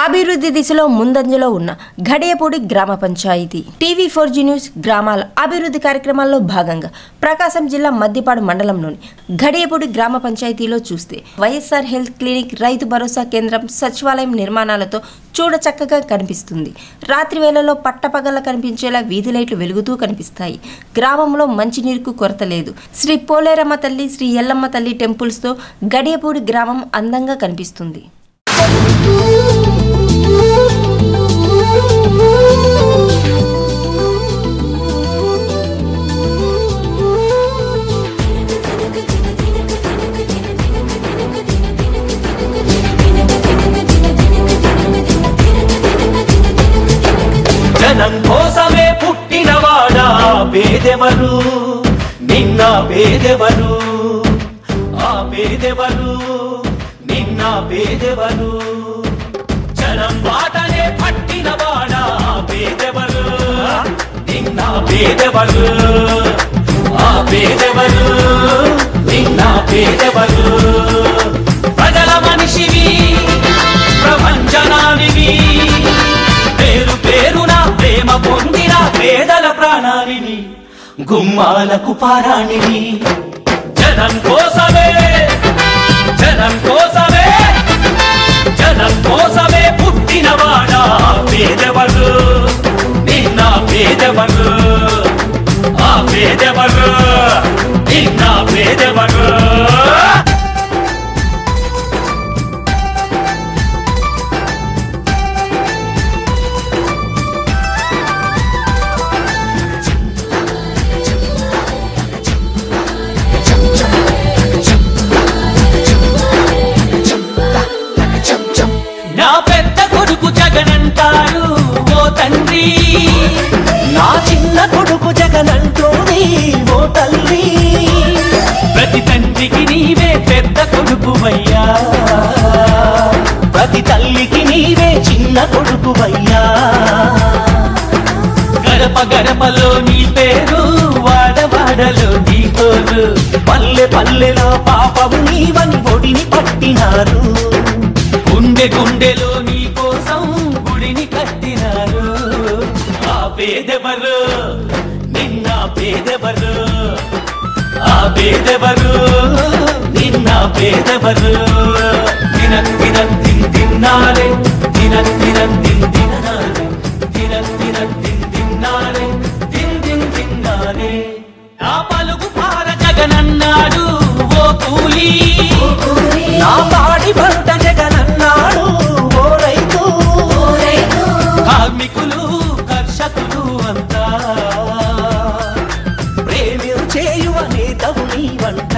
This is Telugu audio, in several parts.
అభివృద్ధి దిశలో ముందంజలో ఉన్న ఘడియపూడి గ్రామ panchayat TV four G news గ్రామాల అభివృద్ధి కార్యక్రమాల్లో భాగంగా ప్రకాశం జిల్లా మద్దిపాడు మండలంలోని ఘడియపూడి గ్రామ పంచాయతీలో చూస్తే వైఎస్ఆర్ హెల్త్ క్లినిక్ రైతు భరోసా కేంద్రం సచివాలయం నిర్మాణాలతో చూడచక్కగా కనిపిస్తుంది రాత్రి వేళల్లో పట్టపగల కనిపించేలా వీధి లైట్లు వెలుగుతూ కనిపిస్తాయి గ్రామంలో మంచినీరుకు కొరత లేదు శ్రీ పోలేరమ్మ తల్లి శ్రీ ఎల్లమ్మ తల్లి టెంపుల్స్తో గడియపూడి గ్రామం అందంగా కనిపిస్తుంది జనం కోసమే పుట్టినవాడా పేదెవరు నిన్న పేదెవరు ఆ పేదెవరు నిన్న పేదెవరు జనం బాటనే పట్టినవాడా పేదెవరు నిన్న పేదెవరు ఆ పేదెవరు నిన్న పేదెవరు ప్రజల మనిషివి ప్రపంచనానివి పేరు పేరున ప్రేమ పొందిన పేదల ప్రాణానివి గుమ్మాలకు పారాణివి జనం కోసమే జనం కోసమే జనం కోసమే పుట్టినవాడా పేదవరు నిన్న పేదవరు ఆ పేదవరు నిన్న పేదవరు నా పెద్ద కొడుకు జగనంటారు ఓ తండ్రి నా చిన్న కొడుకు జగనంటోని ఓ తల్లి ప్రతి తండ్రికి నీవే పెద్ద కొడుకువయ్యా ప్రతి తల్లికి నీవే చిన్న కొడుకువయ్యా గడప గడపలో నీ పేరు వాడవాడలో నీ కోరు పల్లె పల్లెలో పాపము నీవని ఒడిని పట్టినారు గుండె గుండెలో నీ కోసం గుడిని కట్టినారు ఆ పేదెవరు నిన్న పేదెవరు ఆ పేదెవరు నిన్న పేదెవరు దిన దిన దిన్ తిన్నారే దిన దిన దిన్ తిన్నారే దిన దిన దిన్ తిన్నారే దిన్ దిన్ తిన్నారే నా పలుకు పార జగనన్నాడు ఓ కూలీ నా పాడి పంట జగనన్నాడు ఓ రైతు కార్మికులు కర్షకులు అంతా ప్రేమించేయువ నేతవు నీవంట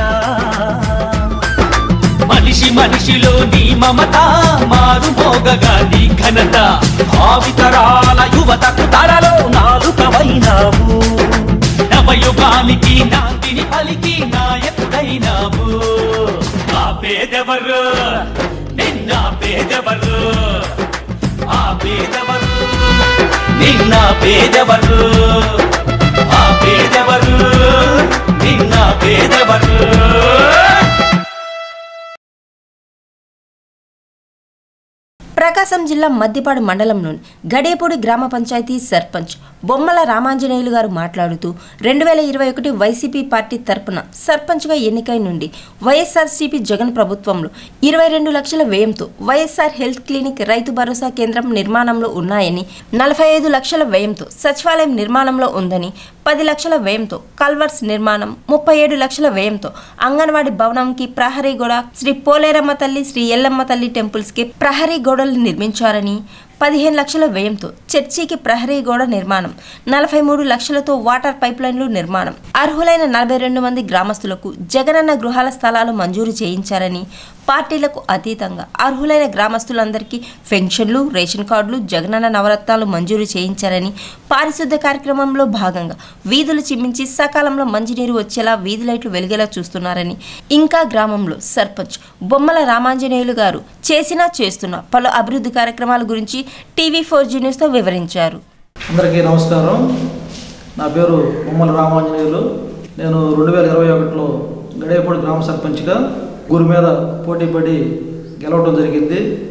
మనిషి మనిషిలో నీ మమత మారు మోగగా నీ ఘనత భావితరాల యువతకు తరలో నాలుకవైనావు నవయుగానికి నాందిని పలికి నాయకుడైనావు ఆ పేదెవరు నిన్న పేదెవరు ఆ పేదెవరు నిన్న పేదెవరు ఆ పేదెవరు నిన్న పేదెవరు ప్రకాశం జిల్లా మద్దిపాడు మండలంలోని గడేపూడి గ్రామ పంచాయతీ సర్పంచ్ బొమ్మల రామాంజనేయులు గారు మాట్లాడుతూ రెండు వేల ఇరవై ఒకటి వైసీపీ పార్టీ తరపున సర్పంచ్గా ఎన్నికై నుండి వైఎస్ఆర్సీపీ జగన్ ప్రభుత్వంలో ఇరవై రెండు లక్షల వ్యయంతో వైఎస్ఆర్ హెల్త్ క్లినిక్ రైతు భరోసా కేంద్రం నిర్మాణంలో ఉన్నాయని నలభై ఐదు లక్షల వ్యయంతో సచివాలయం నిర్మాణంలో ఉందని పది లక్షల వ్యయంతో కల్వర్స్ నిర్మాణం ముప్పై ఏడు లక్షల వ్యయంతో అంగన్వాడీ భవనంకి ప్రహరీ గోడ శ్రీ పోలేరమ్మ తల్లి శ్రీ ఎల్లమ్మ తల్లి టెంపుల్స్కి ప్రహరీ గోడలు నిర్మించారని పదిహేను లక్షల వ్యయంతో చర్చికి ప్రహరీ గోడ నిర్మాణం నలభై మూడు లక్షలతో వాటర్ పైప్ లైన్లు నిర్మాణం అర్హులైన నలభై రెండు మంది గ్రామస్తులకు జగనన్న గృహాల స్థలాలు మంజూరు చేయించారని పార్టీలకు అతీతంగా అర్హులైన గ్రామస్తులందరికీ పెన్షన్లు రేషన్ కార్డులు జగనన్న నవరత్నాలు మంజూరు చేయించారని పారిశుద్ధ కార్యక్రమంలో భాగంగా వీధులు చిమ్మించి సకాలంలో మంచినీరు వచ్చేలా వీధి లైట్లు వెలిగేలా చూస్తున్నారని ఇంకా గ్రామంలో సర్పంచ్ బొమ్మల రామాంజనేయులు గారు చేసినా చేస్తున్న పలు అభివృద్ధి కార్యక్రమాల గురించి టీవీ ఫోర్ జీ న్యూస్తో వివరించారు అందరికీ నమస్కారం నా పేరు బొమ్మల రామాంజనేయులు నేను రెండు వేల ఇరవై ఒకటిలో గడేపూడి గ్రామ సర్పంచ్గా గురి మీద పోటీ పడి గెలవడం జరిగింది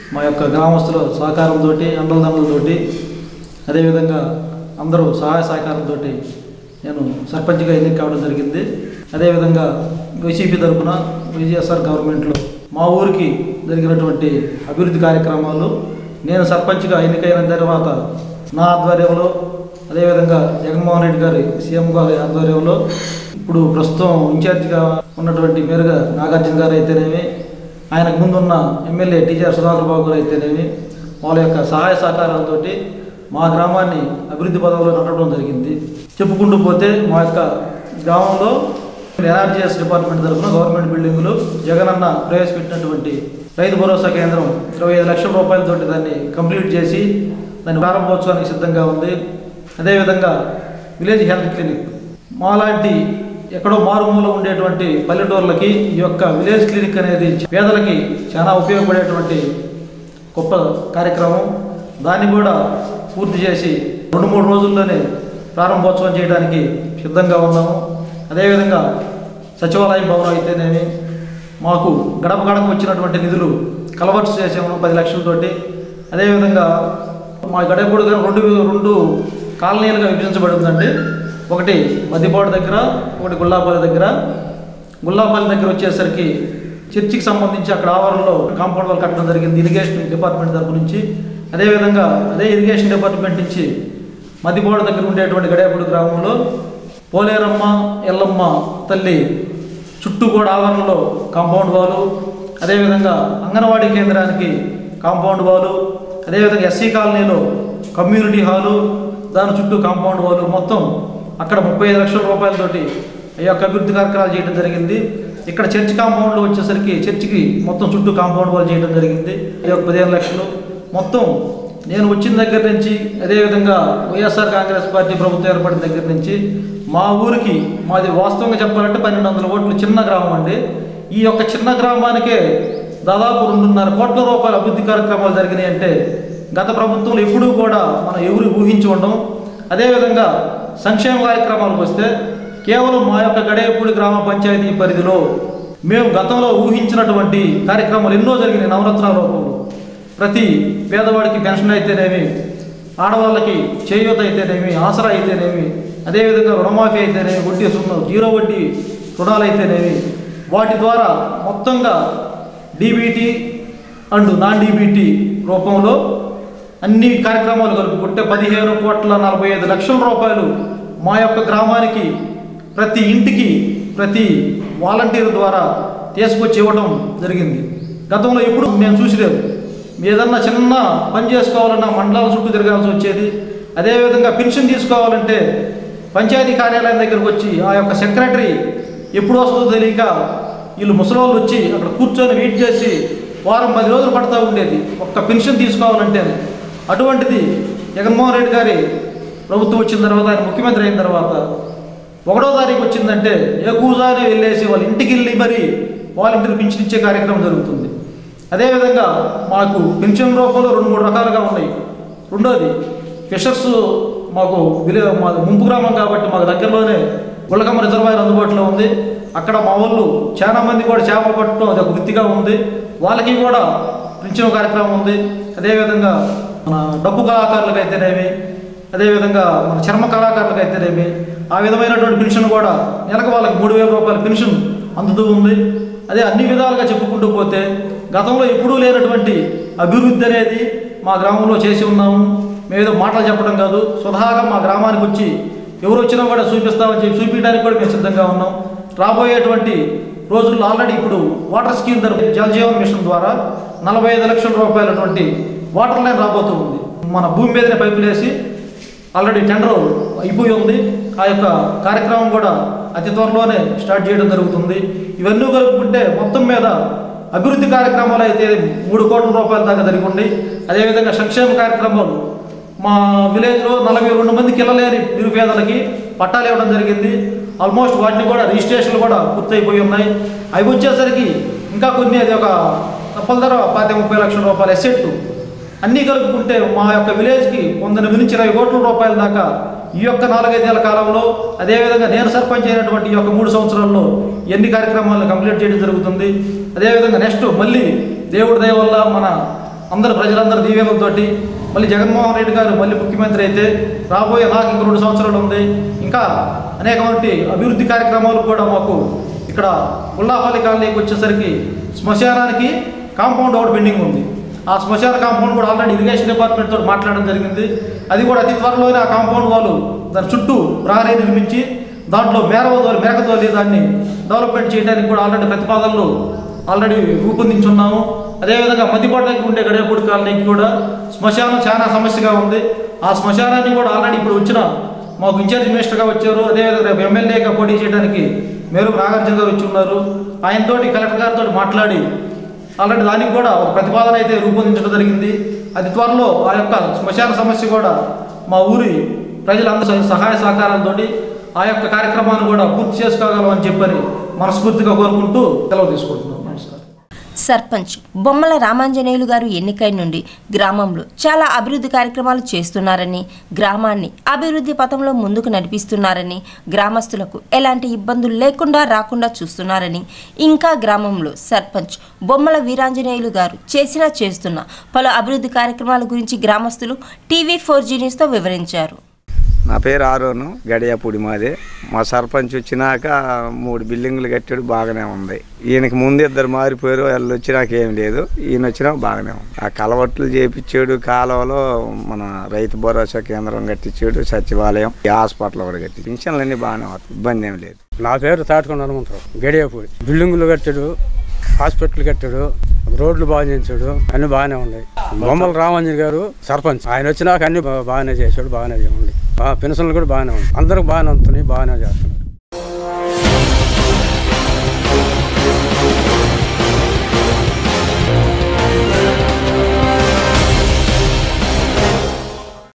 మా యొక్క గ్రామస్తుల సహకారంతో అండలదండలతోటి అదేవిధంగా అందరూ సహాయ సహకారంతో నేను సర్పంచ్గా ఎన్నిక కావడం జరిగింది అదేవిధంగా వైసీపీ తరఫున వైఎస్ఆర్ గవర్నమెంట్లో మా ఊరికి జరిగినటువంటి అభివృద్ధి కార్యక్రమాలు నేను సర్పంచ్గా ఎన్నికైన తర్వాత నా ఆధ్వర్యంలో అదేవిధంగా జగన్మోహన్ రెడ్డి గారి సీఎం గారి ఆధ్వర్యంలో ఇప్పుడు ప్రస్తుతం ఇన్ఛార్జిగా ఉన్నటువంటి మేరుగా నాగార్జున గారు అయితేనేమి ఆయనకు ముందున్న ఎమ్మెల్యే టీచర్ సుధాకర్ బాబు గారు అయితేనేమి వాళ్ళ యొక్క సహాయ సహకారాలతోటి మా గ్రామాన్ని అభివృద్ధి పదంలో నడవడం జరిగింది చెప్పుకుంటూ పోతే మా యొక్క గ్రామంలో ఎన్ఆర్జీఎస్ డిపార్ట్మెంట్ తరఫున గవర్నమెంట్ బిల్డింగులు జగనన్న ప్రవేశపెట్టినటువంటి రైతు భరోసా కేంద్రం ఇరవై ఐదు లక్షల రూపాయలతోటి దాన్ని కంప్లీట్ చేసి దాని ప్రారంభోత్సవానికి సిద్ధంగా ఉంది అదేవిధంగా విలేజ్ హెల్త్ క్లినిక్ మాలాంటి ఎక్కడో మారుమూల ఉండేటువంటి పల్లెటూర్లకి ఈ యొక్క విలేజ్ క్లినిక్ అనేది పేదలకి చాలా ఉపయోగపడేటువంటి గొప్ప కార్యక్రమం దాన్ని కూడా పూర్తి చేసి రెండు మూడు రోజుల్లోనే ప్రారంభోత్సవం చేయడానికి సిద్ధంగా ఉన్నాము అదేవిధంగా సచివాలయం భవనం అయితేనేమి మాకు గడప గడప వచ్చినటువంటి నిధులు కలవర్ట్స్ చేసాము పది లక్షలతోటి అదేవిధంగా మా గడపూడి రెండు రెండు కాలనీలుగా విభజించబడి ఉందండి ఒకటి మద్దిపాడు దగ్గర ఒకటి గుల్లాపల్లి దగ్గర గుల్లాపల్లి దగ్గర వచ్చేసరికి చర్చికి సంబంధించి అక్కడ ఆవరణలో కాంపౌండ్ వాల్ కట్టడం జరిగింది ఇరిగేషన్ డిపార్ట్మెంట్ తరపు నుంచి అదేవిధంగా అదే ఇరిగేషన్ డిపార్ట్మెంట్ నుంచి మద్దిపాడు దగ్గర ఉండేటువంటి గడేపూడి గ్రామంలో పోలేరమ్మ ఎల్లమ్మ తల్లి చుట్టూ కూడా ఆవరణలో కాంపౌండ్ వాలు అదేవిధంగా అంగన్వాడీ కేంద్రానికి కాంపౌండ్ వాలు అదేవిధంగా ఎస్సీ కాలనీలో కమ్యూనిటీ హాలు దాని చుట్టూ కాంపౌండ్ వాలు మొత్తం అక్కడ ముప్పై ఐదు లక్షల రూపాయలతోటి ఈ యొక్క అభివృద్ధి కార్యక్రమాలు చేయడం జరిగింది ఇక్కడ చర్చ్ కాంపౌండ్లో వచ్చేసరికి చర్చికి మొత్తం చుట్టూ కాంపౌండ్ వాల్ చేయడం జరిగింది ఈ యొక్క పదిహేను లక్షలు మొత్తం నేను వచ్చిన దగ్గర నుంచి అదేవిధంగా వైఎస్ఆర్ కాంగ్రెస్ పార్టీ ప్రభుత్వం ఏర్పడిన దగ్గర నుంచి మా ఊరికి మాది వాస్తవంగా చెప్పాలంటే పన్నెండు వందల ఓట్లు చిన్న గ్రామం అండి ఈ యొక్క చిన్న గ్రామానికే దాదాపు రెండున్నర కోట్ల రూపాయల అభివృద్ధి కార్యక్రమాలు జరిగినాయి అంటే గత ప్రభుత్వంలో ఎప్పుడూ కూడా మనం ఎవరు ఊహించి ఉండం అదేవిధంగా సంక్షేమ కార్యక్రమాలకు వస్తే కేవలం మా యొక్క గడేపూడి గ్రామ పంచాయతీ పరిధిలో మేము గతంలో ఊహించినటువంటి కార్యక్రమాలు ఎన్నో జరిగినాయి నవరత్నాల రూపంలో ప్రతి పేదవాడికి పెన్షన్ అయితేనేమి ఆడవాళ్ళకి చేయూత అయితేనేమి ఆసరా అయితేనేమి అదేవిధంగా రుణమాఫీ అయితేనేమి వడ్డీ సున్నా జీరో వడ్డీ రుణాలు అయితేనేమి వాటి ద్వారా మొత్తంగా డీబీటీ అండ్ నాన్ డీబీటీ రూపంలో అన్ని కార్యక్రమాలు కలుపుకుంటే పదిహేను కోట్ల నలభై ఐదు లక్షల రూపాయలు మా యొక్క గ్రామానికి ప్రతి ఇంటికి ప్రతి వాలంటీర్ ద్వారా తీసుకొచ్చి ఇవ్వడం జరిగింది గతంలో ఎప్పుడు మేము చూసిలేము ఏదన్నా చిన్న పని చేసుకోవాలన్నా మండలాల చుట్టూ తిరగాల్సి వచ్చేది అదేవిధంగా పెన్షన్ తీసుకోవాలంటే పంచాయతీ కార్యాలయం దగ్గరకు వచ్చి ఆ యొక్క సెక్రటరీ ఎప్పుడు వస్తుందో తెలియక వీళ్ళు ముసలోళ్ళు వచ్చి అక్కడ కూర్చొని వెయిట్ చేసి వారం పది రోజులు పడతా ఉండేది ఒక్క పెన్షన్ తీసుకోవాలంటే అటువంటిది జగన్మోహన్ రెడ్డి గారి ప్రభుత్వం వచ్చిన తర్వాత ఆయన ముఖ్యమంత్రి అయిన తర్వాత ఒకటో తారీఖు వచ్చిందంటే ఏ కూజానే వెళ్ళేసి వాళ్ళ ఇంటికి వెళ్ళి మరి వాలంటీర్ పింఛన్ ఇచ్చే కార్యక్రమం జరుగుతుంది అదేవిధంగా మాకు పెన్షన్ రూపంలో రెండు మూడు రకాలుగా ఉన్నాయి రెండోది ఫిషర్స్ మాకు విలే మా ముంపు గ్రామం కాబట్టి మాకు దగ్గరలోనే గుళ్ళకమ్మ రిజర్వాయర్ అందుబాటులో ఉంది అక్కడ మా వాళ్ళు చాలా మంది కూడా చేపలు పట్టడం అది ఒక వృత్తిగా ఉంది వాళ్ళకి కూడా పెన్షన్ కార్యక్రమం ఉంది అదేవిధంగా మన డబ్బు కళాకారులకు అయితేనేమి అదేవిధంగా మన చర్మ కళాకారులకు అయితేనేమి ఆ విధమైనటువంటి పెన్షన్ కూడా నెలకు వాళ్ళకి మూడు వేల రూపాయల పెన్షన్ అందుతూ ఉంది అదే అన్ని విధాలుగా చెప్పుకుంటూ పోతే గతంలో ఎప్పుడూ లేనటువంటి అభివృద్ధి అనేది మా గ్రామంలో చేసి ఉన్నాము మేము ఏదో మాటలు చెప్పడం కాదు స్వతహాగా మా గ్రామానికి వచ్చి ఎవరు వచ్చినా కూడా చూపిస్తామని చెప్పి చూపించడానికి కూడా మేము సిద్ధంగా ఉన్నాం రాబోయేటువంటి రోజుల్లో ఆల్రెడీ ఇప్పుడు వాటర్ స్కీమ్ తరపు జల్ జీవన్ మిషన్ ద్వారా నలభై ఐదు లక్షల రూపాయలటువంటి వాటర్ లైన్ రాబోతూ ఉంది మన భూమి మీదనే పైపులు వేసి ఆల్రెడీ టెండర్ అయిపోయి ఉంది ఆ యొక్క కార్యక్రమం కూడా అతి త్వరలోనే స్టార్ట్ చేయడం జరుగుతుంది ఇవన్నీ కలుపుకుంటే మొత్తం మీద అభివృద్ధి కార్యక్రమాలు అయితే మూడు కోట్ల రూపాయల దాకా జరిగి ఉన్నాయి అదేవిధంగా సంక్షేమ కార్యక్రమాలు మా విలేజ్లో నలభై రెండు మంది కిల్లలేని నిరుపేదలకి పట్టాలు ఇవ్వడం జరిగింది ఆల్మోస్ట్ వాటిని కూడా రిజిస్ట్రేషన్లు కూడా పూర్తయిపోయి ఉన్నాయి అవి వచ్చేసరికి ఇంకా కొన్ని అది ఒక తప్పల ధర పాతి ముప్పై లక్షల రూపాయల ఎసెట్ అన్నీ కలుపుకుంటే మా యొక్క విలేజ్కి వందల నుంచి ఇరవై కోట్ల రూపాయల దాకా ఈ యొక్క నాలుగైదేళ్ల కాలంలో అదేవిధంగా నేను సర్పంచ్ అయినటువంటి ఈ యొక్క మూడు సంవత్సరాల్లో ఎన్ని కార్యక్రమాలను కంప్లీట్ చేయడం జరుగుతుంది అదేవిధంగా నెక్స్ట్ మళ్ళీ దేవుడి దయ వల్ల మన అందరు ప్రజలందరి దీవెనలతోటి మళ్ళీ జగన్మోహన్ రెడ్డి గారు మళ్ళీ ముఖ్యమంత్రి అయితే రాబోయే నాకు ఇంక రెండు సంవత్సరాలు ఉంది ఇంకా అనేకమంది అభివృద్ధి కార్యక్రమాలు కూడా మాకు ఇక్కడ ఉల్లాపల్లి కాలనీకి వచ్చేసరికి శ్మశానానికి కాంపౌండ్ ఒకటి పెండింగ్ ఉంది ఆ శ్మశాన కాంపౌండ్ కూడా ఆల్రెడీ ఇరిగేషన్ డిపార్ట్మెంట్ తోటి మాట్లాడడం జరిగింది అది కూడా అతి త్వరలోనే ఆ కాంపౌండ్ వాళ్ళు దాని చుట్టూ ప్రహరీ నిర్మించి దాంట్లో మేరవదోలి మేకతోలి దాన్ని డెవలప్మెంట్ చేయడానికి కూడా ఆల్రెడీ ప్రతిపాదనలు ఆల్రెడీ రూపొందించున్నాము అదేవిధంగా మధ్యపాటు దగ్గర ఉండే గడియపూడి కాలనీకి కూడా శ్మశానం చాలా సమస్యగా ఉంది ఆ శ్మశానాన్ని కూడా ఆల్రెడీ ఇప్పుడు వచ్చిన మాకు ఇన్ఛార్జ్ మినిస్టర్గా వచ్చారు అదేవిధంగా రేపు ఎమ్మెల్యేగా పోటీ చేయడానికి మేరు నాగార్జున గారు వచ్చి ఉన్నారు ఆయనతోటి కలెక్టర్ గారితో మాట్లాడి ఆల్రెడీ దానికి కూడా ఒక ప్రతిపాదన అయితే రూపొందించడం జరిగింది అది త్వరలో ఆ యొక్క శ్మశాన సమస్య కూడా మా ఊరి ప్రజలందరి సహాయ సహకారంతో ఆ యొక్క కార్యక్రమాన్ని కూడా పూర్తి చేసుకోగలమని చెప్పని మనస్ఫూర్తిగా కోరుకుంటూ సెలవు తీసుకుంటున్నాం నమస్కారం సర్పంచ్ బొమ్మల రామాంజనేయులు గారు ఎన్నికై నుండి గ్రామంలో చాలా అభివృద్ధి కార్యక్రమాలు చేస్తున్నారని గ్రామాన్ని అభివృద్ధి పథంలో ముందుకు నడిపిస్తున్నారని గ్రామస్తులకు ఎలాంటి ఇబ్బందులు లేకుండా రాకుండా చూస్తున్నారని ఇంకా గ్రామంలో సర్పంచ్ బొమ్మల వీరాంజనేయులు గారు చేసినా చేస్తున్న పలు అభివృద్ధి కార్యక్రమాల గురించి గ్రామస్తులు టీవీ ఫోర్ జీ న్యూస్తో వివరించారు నా పేరు ఆరోను గడియాపూడి మాది మా సర్పంచ్ వచ్చినాక మూడు బిల్డింగులు కట్టాడు బాగానే ఉంది ఈయనకి ముందు ఇద్దరు మారిపోయారు వాళ్ళు వచ్చినాక ఏం లేదు ఈయన వచ్చినా బాగానే ఉంది ఆ కలవట్లు చేపించాడు కాలువలో మన రైతు భరోసా కేంద్రం కట్టించాడు సచివాలయం ఈ హాస్పిటల్ కూడా కట్టి పింఛన్లు అన్నీ బాగానే వస్తాయి ఇబ్బంది ఏం లేదు నా పేరు తాటుకొని హనుమంతరావు గడియపూడి బిల్డింగులు కట్టాడు హాస్పిటల్ కట్టాడు రోడ్లు బాగా చేయించాడు అన్ని బాగానే ఉన్నాయి బొమ్మల రామంజన్ గారు సర్పంచ్ ఆయన వచ్చినాక అన్ని బా- బాగానే చేశాడు బాగానే ఉంది పెన్షన్లు కూడా బాగానే ఉంది అందరికి బాగానే ఉంటున్నాయి బాగానే చేస్తున్నాయి